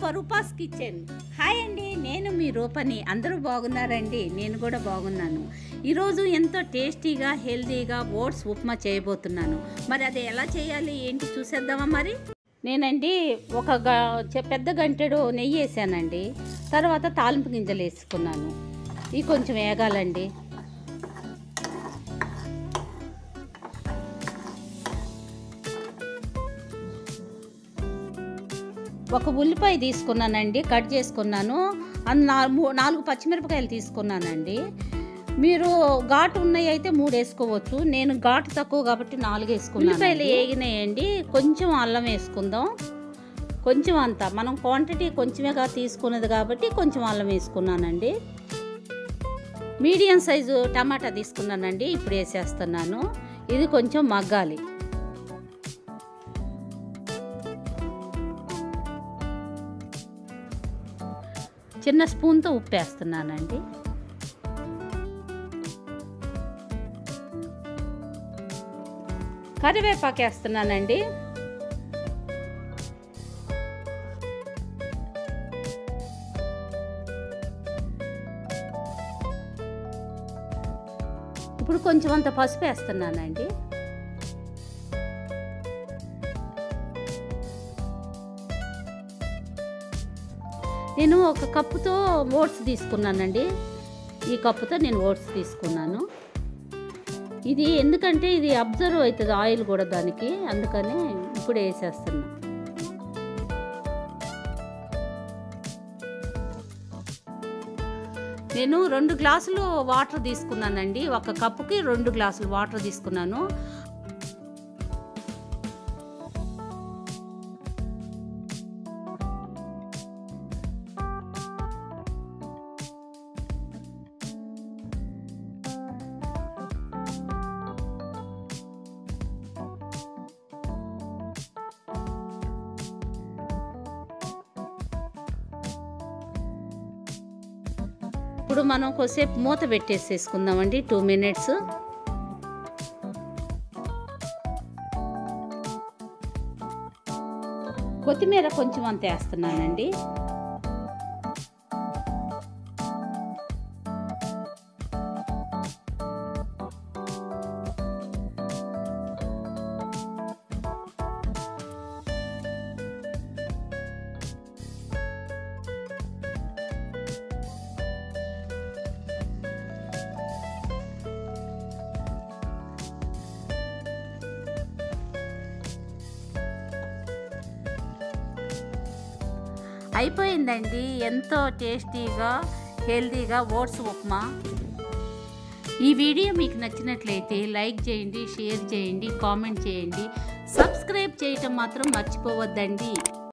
స్వరూపాస్ kitchen hi అండి నేను మీ రూపని అందరూ బాగున్నారండి నేను కూడా బాగున్నాను ఈరోజు ఎంతో టేస్టీగా హెల్తీగా ఓట్స్ ఉప్మా చేయబోతున్నాను మరి అది ఎలా చేయాలి ఏంటి చూసేద్దామా మరి నేనండి ఒక గ చె- పెద్ద గంటెడు నెయ్యి వేసానండి తర్వాత తాలింపు గింజలు వేసుకున్నాను ఇవి కొంచెం వేగాలండి ఒక ఉల్లిపాయ తీసుకున్నానండి కట్ చేసుకున్నాను అన్- నా- మూ- నాలుగు పచ్చిమిరపకాయలు తీసుకున్నానండి మీరు ఘాటు ఉన్నాయి అయితే మూడు వేసుకోవచ్చు నేను ఘాటు తక్కువ కాబట్టి నాలుగు వేసుకున్నాను ఉల్లిపాయలు వేగినాయండి కొంచెం అల్లం వేసుకుందాం కొంచెం అంత మనం క్వాంటిటీ కొంచెమేగా తీసుకున్నది కాబట్టి కొంచెం అల్లం వేసుకున్నానండి మీడియం సైజు టమాటా తీసుకున్నానండి ఇప్పుడు వేసేస్తున్నాను ఇది కొంచెం మగ్గాలి చిన్న స్పూన్తో ఉప్పు వేస్తున్నానండి కరివేపాకు వేస్తున్నానండి ఇప్పుడు కొంచెం అంత పసుపు వేస్తున్నానండి నేను ఒక కప్పుతో ఓట్స్ తీసుకున్నానండి ఈ కప్పుతో నేను ఓట్స్ తీసుకున్నాను ఇది ఎందుకంటే ఇది అబ్జర్వ్ అవుతుంది ఆయిల్ కూడా దానికి అందుకని ఇప్పుడు వేసేస్తున్నా నేను రెండు గ్లాసులు వాటర్ తీసుకున్నానండి ఒక కప్పుకి రెండు గ్లాసులు వాటర్ తీసుకున్నాను ఇప్పుడు మనం కొద్దిసేపు మూత పెట్టేసేసుకుందామండి టూ మినిట్స్ కొత్తిమీర కొంచెం అంత వేస్తున్నానండి అయిపోయిందండి ఎంతో టేస్టీగా హెల్తీగా ఓట్స్ ఉప్మా ఈ వీడియో మీకు నచ్చినట్లయితే లైక్ చేయండి షేర్ చేయండి కామెంట్ చేయండి సబ్స్క్రైబ్ చేయటం మాత్రం మర్చిపోవద్దండి